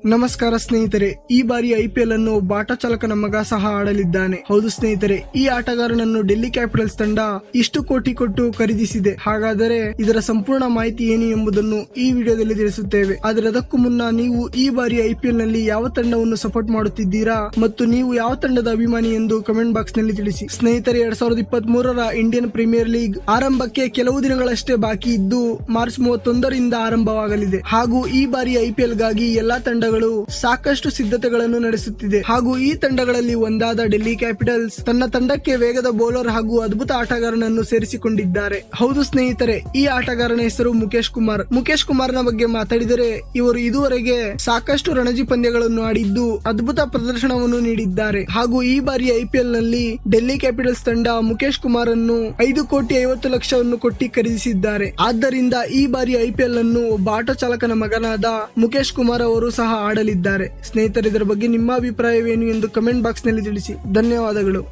ನಮಸ್ಕಾರ ಸ್ನೇಹಿತರೆ ಈ ಬಾರಿ ಐಪಿಎಲ್ ಅನ್ನು ಒಬ್ಬ ಆಟ ಚಾಲಕನ ಮಗ ಸಹ ಆಡಲಿದ್ದಾನೆ ಹೌದು ಸ್ನೇಹಿತರೆ ಈ ಆಟಗಾರನನ್ನು ಡೆಲ್ಲಿ ಕ್ಯಾಪಿಟಲ್ಸ್ ತಂಡ ಇಷ್ಟು ಕೋಟಿ ಕೊಟ್ಟು ಖರೀದಿಸಿದೆ ಹಾಗಾದರೆ ಇದರ ಸಂಪೂರ್ಣ ಮಾಹಿತಿ ಏನು ಎಂಬುದನ್ನು ಈ ವಿಡಿಯೋದಲ್ಲಿ ತಿಳಿಸುತ್ತೇವೆ ಆದರೆ ಅದಕ್ಕೂ ಮುನ್ನ ನೀವು ಈ ಬಾರಿ ಐಪಿಎಲ್ ನಲ್ಲಿ ಯಾವ ತಂಡವನ್ನು ಸಪೋರ್ಟ್ ಮಾಡುತ್ತಿದ್ದೀರಾ ಮತ್ತು ನೀವು ಯಾವ ತಂಡದ ಅಭಿಮಾನಿ ಎಂದು ಕಮೆಂಟ್ ಬಾಕ್ಸ್ ನಲ್ಲಿ ತಿಳಿಸಿ ಸ್ನೇಹಿತರೆ ಎರಡ್ ಸಾವಿರದ ಇಪ್ಪತ್ತ್ ಮೂರರ ಇಂಡಿಯನ್ ಪ್ರೀಮಿಯರ್ ಲೀಗ್ ಆರಂಭಕ್ಕೆ ಕೆಲವು ದಿನಗಳಷ್ಟೇ ಬಾಕಿ ಇದ್ದು ಮಾರ್ಚ್ ಮೂವತ್ತೊಂದರಿಂದ ಆರಂಭವಾಗಲಿದೆ ಹಾಗೂ ಈ ಬಾರಿ ಐಪಿಎಲ್ ಗಾಗಿ ಎಲ್ಲಾ ತಂಡಗಳು ಸಾಕಷ್ಟು ಸಿದ್ಧತೆಗಳನ್ನು ನಡೆಸುತ್ತಿದೆ ಹಾಗೂ ಈ ತಂಡಗಳಲ್ಲಿ ಒಂದಾದ ಡೆಲ್ಲಿ ಕ್ಯಾಪಿಟಲ್ಸ್ ತನ್ನ ತಂಡಕ್ಕೆ ವೇಗದ ಬೌಲರ್ ಹಾಗೂ ಅದ್ಭುತ ಆಟಗಾರನನ್ನು ಸೇರಿಸಿಕೊಂಡಿದ್ದಾರೆ ಹೌದು ಸ್ನೇಹಿತರೆ ಈ ಆಟಗಾರನ ಹೆಸರು ಮುಖೇಶ್ ಕುಮಾರ್ ಮುಖೇಶ್ ಕುಮಾರ್ನ ಬಗ್ಗೆ ಮಾತಾಡಿದರೆ ಇವರು ಇದುವರೆಗೆ ಸಾಕಷ್ಟು ರಣಜಿ ಪಂದ್ಯಗಳನ್ನು ಆಡಿದ್ದು ಅದ್ಭುತ ಪ್ರದರ್ಶನವನ್ನು ನೀಡಿದ್ದಾರೆ ಹಾಗೂ ಈ ಬಾರಿ ಐಪಿಎಲ್ ನಲ್ಲಿ ಡೆಲ್ಲಿ ಕ್ಯಾಪಿಟಲ್ಸ್ ತಂಡ ಮುಖೇಶ್ ಕುಮಾರ್ ಅನ್ನು ಐದು ಕೋಟಿ ಐವತ್ತು ಲಕ್ಷವನ್ನು ಕೊಟ್ಟಿ ಖರೀದಿಸಿದ್ದಾರೆ ಆದ್ದರಿಂದ ಈ ಬಾರಿ ಐಪಿಎಲ್ ಅನ್ನು ಒಬ್ಬ ಆಟೋ ಚಾಲಕನ ಮಗನಾದ ಮುಖೇಶ್ ಕುಮಾರ್ ಅವರು ಸಹ ಆಡಲಿದ್ದಾರೆ ಸ್ನೇಹಿತರೆ ಇದರ ಬಗ್ಗೆ ನಿಮ್ಮ ಅಭಿಪ್ರಾಯವೇನು ಎಂದು ಕಮೆಂಟ್ ಬಾಕ್ಸ್ ನಲ್ಲಿ ತಿಳಿಸಿ ಧನ್ಯವಾದಗಳು